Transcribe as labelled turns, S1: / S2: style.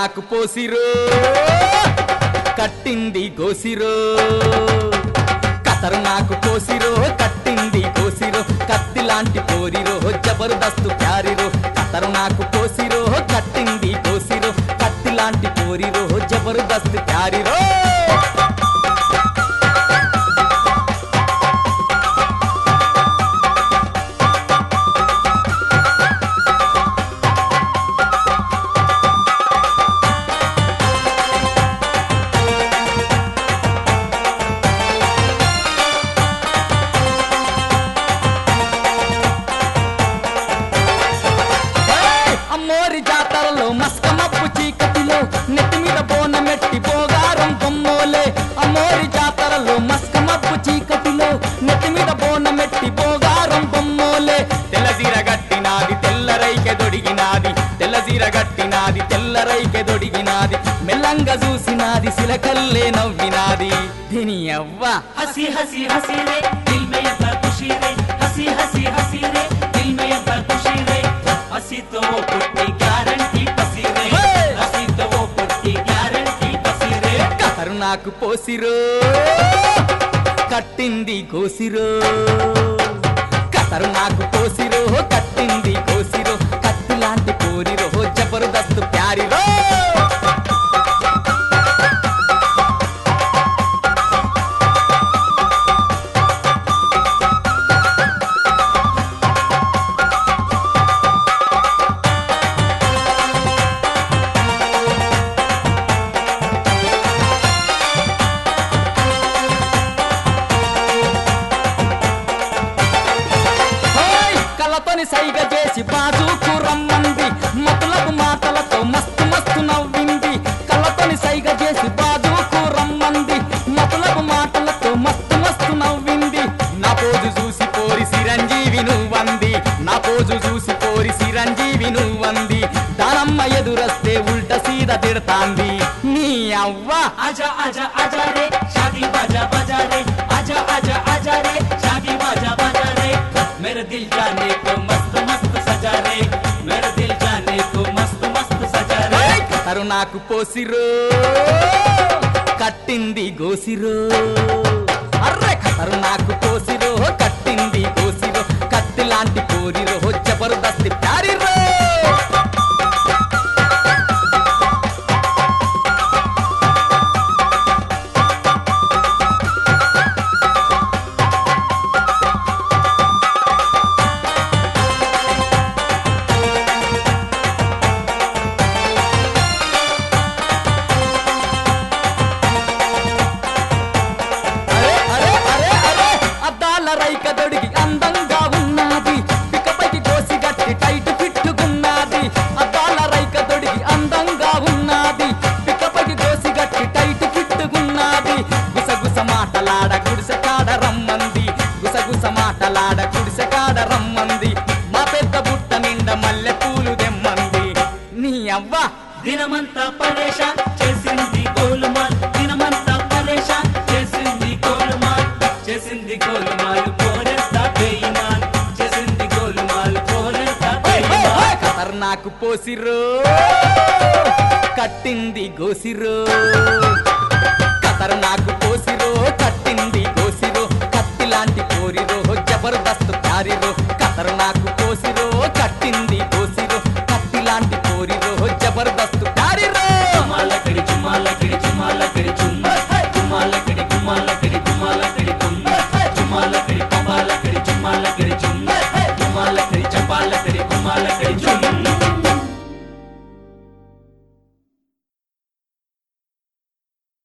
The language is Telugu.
S1: నాకు పోసిరో కట్టింది గోసిరో కతరు నాకు పోసిరో కట్టింది గోసిరో కత్తి లాంటి పోరిరో జబర్దస్తు ప్యారిరో కతరు నాకు పోసిరో కట్టింది గోసిరో కత్తి లాంటి పోరిరో జబర్దస్తు ప్యారిరో ఏయ్! అమ్మోరి జాతరలో మస్క మబ్బు చీకటిలో నెత్తి మీద బోన మెట్టి పోగారం కొమ్మోలే అమ్మోరి జాతరలో మస్క మబ్బు చీకటిలో నెత్తి మీద బోన మెట్టి పోగారం కొమ్మోలే తెల్లజీర గట్టినాది తెల్లరైకె దొడిగినాది తెల్లజీర గట్టినాది తెల్లరైకె దొడిగినాది మెల్లంగా చూసినాది సిలకల్లే నవ్వినాది దీని అవ్వ
S2: हंसी हंसी हंसी रे दिल में ये खुशी रे हंसी हंसी हंसी रे दिल में ये खुशी रे हंसी तो वो पुट्टी गारंटी पसी रे
S1: Hey!
S2: हंसी तो वो पुट्टी गारंटी पसी रे
S1: కతరు నాకు పోసిరో కట్టింది గోసిరో కతరు నాకు పోసిరో కట్టింది గోసిరో కత్తి లాంటి కోరిరో జబర్దస్త్ ప్యారిరో హోయ్! కళ్ళతోని సైగ చేసి బాజుకు రమ్మంది మతులకు మాటలతో మస్తు మస్తు నవ్వింది కళ్ళతోని సైగ చేసి బాజుకు రమ్మంది మతులకు మాటలతో మస్తు మస్తు నవ్వింది నా పోజు చూసి పోరి సిరంజీవి నువ్వంది నా పోజు చూసి పోరి సిరంజీవి నువ్వంది దానమ్మ ఎదురస్తే ఉల్ట సీద తిడతాంది నీ అవ్వ
S2: आजा आजा आजा रे शादी बाजा बाजा रे आजा आजा आजा रे शादी बाजा बाजा रे मेरे दिल जाने को मस्त मस्त सजा रे मेरे दिल जाने को मस्त मस्त सजा रे
S1: ఏయ్! కతరు నాకు పోసిరో కట్టింది గోసిరో అర్రే కతరు నాకు పోసిరో కట్టింది గోసిరో కత్తి లాంటి కోరిరో జబర్దస్తి ప్యారిరో అరే అరే అరే అరే అద్దాల రైక దొడిగి అందంగా ఉన్నది పికపైకి కోసి గట్టి టైట్ ఫిట్టుకున్నది అద్దాల రైక దొడిగి అందంగా ఉన్నది పికపైకి కోసి గట్టి టైట్ ఫిట్టుకున్నది గుసగుస మాటలాడ గుడిసె కాడ రమ్మంది గుసగుస మాటలాడ గుడిసె కాడ రమ్మంది మా పెద్ద బుట్ట నిండా మల్లె పూలు దెమ్మంది నీ అవ్వ
S2: దినమంతా పరేషాన్ చేసింది గోలుమాల్ దినమంతా పరేషాన్ చేసింది గోలుమాల్ చేసింది గోలుమాల్ కోరెంతా బేయిమాన్ చేసింది గోలుమాల్ కోరెంతా బేయిమాన్
S1: కతర్ నాకు పోసిరో కట్టింది గోసిరో కతర్ నాకు పోసిరో కట్టింది గోసిరో కత్తి లాంటి కోరిరో జబర్దస్త్ ప్యారిరో కతర్ నాకు పోసిరో కట్టింది